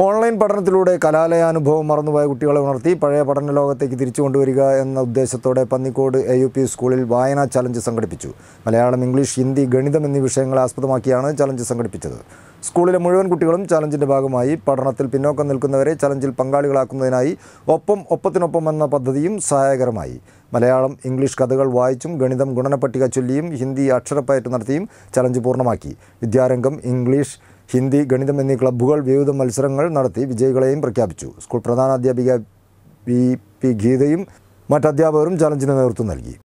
online പഠനത്തിലൂടെ കലാലയാനുഭവം മറന്നുപോയ കുട്ടികളെ ഉണർത്തി പഴയ പഠന ലോകത്തേക്ക് തിരിച്ചു കൊണ്ടുവരിക എന്ന ഉദ്ദേശത്തോടെ പന്നിക്കോട് എ യു പി സ്കൂളിൽ വായനാ ചലഞ്ച് സംഘടിപ്പിച്ചു മലയാളം ഇംഗ്ലീഷ് ഹിന്ദി ഗണിതം എന്നീ വിഷയങ്ങളെ ആസ്പദമാക്കിയാണ് ചലഞ്ച് സംഘടിപ്പിച്ചത് സ്കൂളിലെ മുഴുവൻ കുട്ടികളും ചലഞ്ചിന്റെ ഭാഗമായി പഠനത്തിൽ പിന്നോക്കം നിൽക്കുന്നവരെ ചലഞ്ചിൽ പങ്കാളികളാക്കുന്നതിനായി ഒപ്പം ഒപ്പത്തിനൊപ്പം എന്ന പദ്ധതിയും സഹായകരമായി മലയാളം ഇംഗ്ലീഷ് കഥകൾ വായിച്ചും ഗണിതം ഗുണനപ്പട്ടിക ചൊല്ലിയും ഹിന്ദി അക്ഷരപ്പയറ്റ് നടത്തിയും ചലഞ്ച് പൂർണ്ണമാക്കി വിദ്യാരംഗം ഇംഗ്ലീഷ് ഹിന്ദി ഗണിതം എന്നീ ക്ലബ്ബുകൾ വിവിധ മത്സരങ്ങൾ നടത്തി വിജയികളെയും പ്രഖ്യാപിച്ചു സ്കൂൾ പ്രധാനാധ്യാപിക വി പി ഗീതയും മറ്റധ്യാപകരും ചലഞ്ചിന് നേതൃത്വം നൽകി